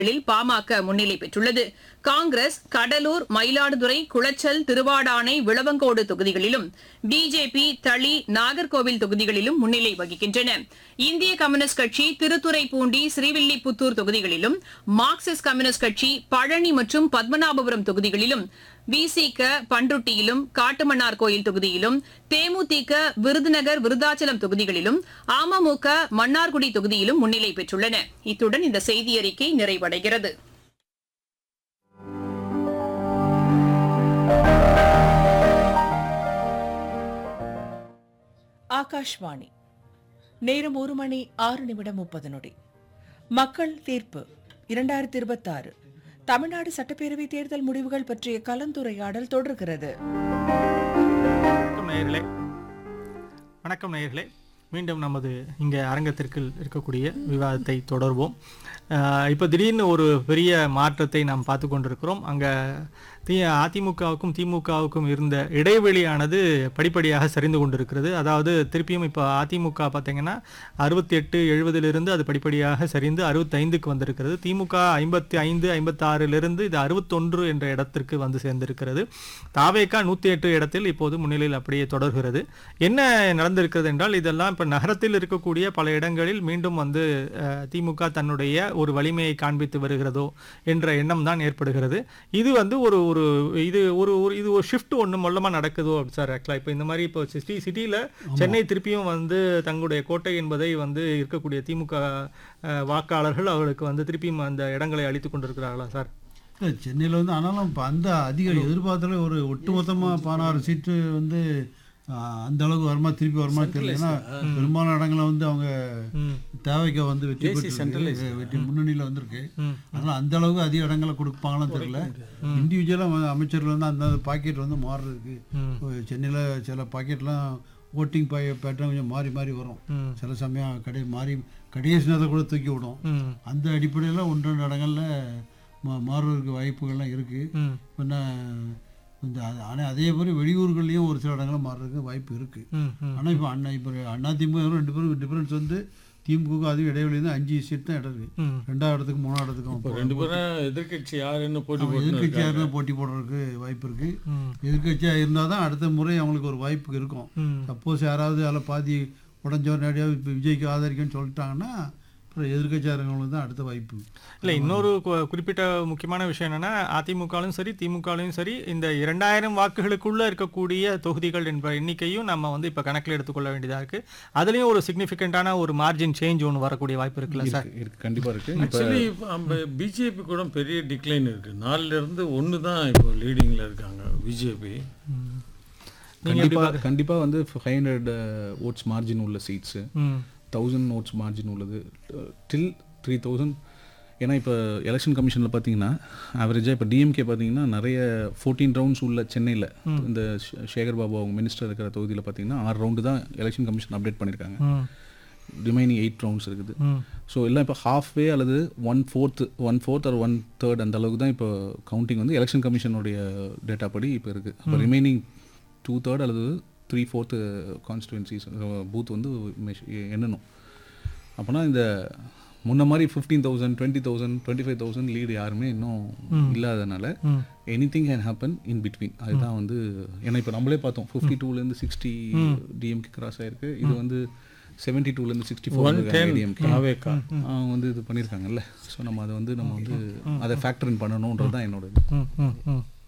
களில் பாமக முன்னிலை பெற்றுள்ளது காங்கிரஸ் கடலூர் மயிலாடுதுறை குளச்சல் திருவாடானை விளவங்கோடு தொகுதிகளிலும் பிஜேபி தளி நாகர்கோவில் தொகுதிகளிலும் முன்னிலை வகிக்கின்றன இந்திய கம்யூனிஸ்ட் கட்சி திருத்துறைப்பூண்டி ஸ்ரீவில்லிபுத்தூர் தொகுதிகளிலும் மார்க்சிஸ்ட் கம்யூனிஸ்ட் கட்சி பழனி மற்றும் பத்மநாபபுரம் தொகுதிகளிலும் விசிக பண்ருட்டியிலும் காட்டுமன்னார் கோயில் தொகுதியிலும் தேமுதிக விருதுநகர் விருதாச்சலம் தொகுதிகளிலும் அமமுக மன்னார்குடி தொகுதியிலும் முன்னிலை பெற்றுள்ளன இத்துடன் இந்த செய்தி அறிக்கை நிறைவடைகிறது ஆகாஷ்வாணி நேரம் ஒரு மணி ஆறு நிமிடம் முப்பது நொடி மக்கள் தீர்ப்பு இரண்டாயிரத்தி இருபத்தாறு தமிழ்நாடு சட்டப்பேரவை தேர்தல் முடிவுகள் பற்றிய கலந்துரையாடல் தொடர்கிறது வணக்கம் நேயர்களே வணக்கம் நேயர்களே மீண்டும் நமது இங்கே அரங்கத்திற்குள் இருக்கக்கூடிய விவாதத்தை தொடர்வோம் அஹ் இப்போ திடீர்னு ஒரு பெரிய மாற்றத்தை நாம் பார்த்து கொண்டிருக்கிறோம் அங்கே தி அதிமுகவுக்கும் திமுகவுக்கும் இருந்த இடைவெளியானது படிப்படியாக சரிந்து கொண்டிருக்கிறது அதாவது திருப்பியும் இப்போ அதிமுக பார்த்தீங்கன்னா அறுபத்தி எட்டு எழுபதிலிருந்து அது படிப்படியாக சரிந்து அறுபத்தைந்துக்கு வந்திருக்கிறது திமுக ஐம்பத்தி ஐந்து ஐம்பத்தாறிலிருந்து இது அறுபத்தொன்று என்ற இடத்திற்கு வந்து சேர்ந்திருக்கிறது தாவேக்கா நூற்றி எட்டு இடத்தில் இப்போது முன்னிலையில் அப்படியே தொடர்கிறது என்ன நடந்திருக்கிறது என்றால் இதெல்லாம் இப்போ நகரத்தில் இருக்கக்கூடிய பல இடங்களில் மீண்டும் வந்து அஹ், திமுக தன்னுடைய ஒரு வலிமையை காண்பித்து வருகிறதோ என்ற எண்ணம் தான் ஏற்படுகிறது இது வந்து ஒரு ஒரு இது ஒரு ஒரு இது ஒரு ஷிஃப்ட் ஒன்று மொல்லமாக நடக்குதோ சார் ஆக்சுவலாக இப்போ இந்த மாதிரி இப்போ சிட்டி சிட்டியில் சென்னை திருப்பியும் வந்து தங்களுடைய கோட்டை என்பதை வந்து இருக்கக்கூடிய திமுக அஹ், வாக்காளர்கள் அவர்களுக்கு வந்து திருப்பியும் அந்த இடங்களை அளித்து கொண்டிருக்கிறார்களா சார் இல்லை சென்னையில் வந்து ஆனாலும் இப்போ அந்த அதிக எதிர்பார்த்தல ஒரு ஒட்டுமொத்தமாக பதினாறு சீட்டு வந்து ஆஹ், அந்த அளவுக்கு வருமா திருப்பி வருமா தெரியல ஏன்னா பெரும்பாலான இடங்களில் வந்து அவங்க ம் தேவைக்கு வந்து வெற்றி பெற்று வெற்றி முன்னணியில் வந்திருக்கு ம். அதனால் அந்த அளவுக்கு அதிக இடங்களை கொடுப்பாங்களான்னு தெரியல இண்டிவிஜுவலாக அமைச்சர்கள் வந்து அந்த பாக்கெட் வந்து மாறுறதுக்கு ம். சென்னையில் சில பாக்கெட்லாம் ஓட்டிங் பை பேட்டர்ன் கொஞ்சம் மாறி மாறி வரும் ம் சில சமயம் கடை மாறி கடைசி நேரத்தில் கூட தூக்கி விடும் ம் அந்த அடிப்படையில் ஒன்று ரெண்டு இடங்களில் மா மாறுவதற்கு வாய்ப்புகள்லாம் இருக்குது ம் பின்ன இந்த ஆனால் அதே மாதிரி வெளியூர்கள்லேயும் ஒரு சில இடங்களில் மாறுறதுக்கு வாய்ப்பு இருக்குது ம் ம் ஆனால் இப்போ அண்ணா இப்போ அண்ணா திமுக ரெண்டு பேரும் டிஃபரன்ஸ் வந்து திமுக அதுவும் இடைவெளி வந்து அஞ்சு சீட் தான் இடம் இருக்குது ம் ரெண்டாவது இடத்துக்கு மூணாவது இடத்துக்கும் இப்போ ரெண்டு பேரும் எதிர்க்கட்சி யாருன்னு போட்டி அவங்க போட்டு எதிர்க்கட்சியாக போட்டி போடுறதுக்கு வாய்ப்பு இருக்குது ம் எதிர்க்கட்சியாக இருந்தால் தான் அடுத்த முறை அவங்களுக்கு ஒரு வாய்ப்பு இருக்கும் ம் சப்போஸ் யாராவது அதில் பாதி உடஞ்சவர் நேரடியாக இப்போ விஜய்க்கு ஆதரிக்கன்னு சொல்லிட்டாங்கன்னா அப்புறம் எதிர்க்கட்சியாரங்களுக்கு தான் அடுத்த வாய்ப்பு இல்லை இன்னொரு கு- குறிப்பிட்ட முக்கியமான விஷயம் என்னன்னா அதிமுகலும் சரி திமுகலையும் சரி இந்த இரண்டாயிரம் வாக்குகளுக்குள்ள இருக்கக்கூடிய தொகுதிகள் என்ற எண்ணிக்கையும் நம்ம வந்து இப்போ கணக்கில் எடுத்துக்கொள்ள வேண்டியதா இருக்கு அதுலயும் ஒரு சிக்னிஃபிகண்டான ஒரு மார்ஜின் சேஞ்ச் ஒன்று வரக்கூடிய வாய்ப்பு இருக்குல்ல சார் இருக்கு இருக்கு கண்டிப்பா இருக்கு இப்ப ஆக்சுவலி நம்ம பிஜேபி கூட பெரிய டிக்ளைன் இருக்கு நாலுல இருந்து ஒன்று தான் இப்போ லீடிங்ல இருக்காங்க பிஜேபி கண்டிப்பா கண்டிப்பா வந்து ஃபைவ் ஹண்ட்ரட் ஓட்ஸ் மார்ஜின் உள்ள சீட்ஸ் ம் தௌசண்ட் ஓட்ஸ் மார்ஜின் உள்ளது டில் த்ரீ தௌசண்ட் ஏன்னா இப்போ எலெக்ஷன் கமிஷனில் பார்த்தீங்கன்னா ஆவரேஜாக இப்போ டிஎம்கே பார்த்தீங்கன்னா நிறைய ஃபோர்டீன் ரவுண்ட்ஸ் உள்ள சென்னையில் இந்த ஷே- சேகர் பாபு அவங்க மினிஸ்டர் இருக்கிற தொகுதியில் பார்த்தீங்கன்னா ஆறு ரவுண்டு தான் எலெக்ஷன் கமிஷன் அப்டேட் பண்ணியிருக்காங்க ம் ரிமைனிங் எயிட் ரவுண்ட்ஸ் இருக்குது ம் ஸோ எல்லாம் இப்போ ஹாஃப் வே அல்லது one fourth one fourth or one third அந்த அளவுக்கு தான் இப்போ கவுண்டிங் வந்து எலெக்ஷன் கமிஷனுடைய டேட்டா படி இப்போ இருக்குது அப்போ ரிமைனிங் டூ தேர்ட் அல்லது த்ரீ ஃபோர்த்து கான்ஸ்டுவன்சிஸ் பூத் வந்து மெஷ்- எண்ணணும் அப்போனா இந்த முன்ன மாதிரி fifteen thousand twenty thousand twenty five thousand lead யாருமே இன்னும் இல்லாதனால ம் anything can happen in between அதுதான் வந்து ஏன்னா இப்போ நம்மளே பார்த்தோம் ஃபிஃப்டி டூலேருந்து சிக்ஸ்டி டிஎம்கே கிராஸ் ஆயிருக்கு இது வந்து செவன்ட்டி டூலேருந்து சிக்ஸ்டி ஃபோர் டிஎம்கே ஆவேக்கா அவங்க வந்து இது பண்ணியிருக்காங்கல்ல ஸோ நம்ம அதை வந்து நம்ம வந்து அதை ஃபேக்டர் இன் பண்ணணுன்றது தான் என்னோட இது ம் ம் ம்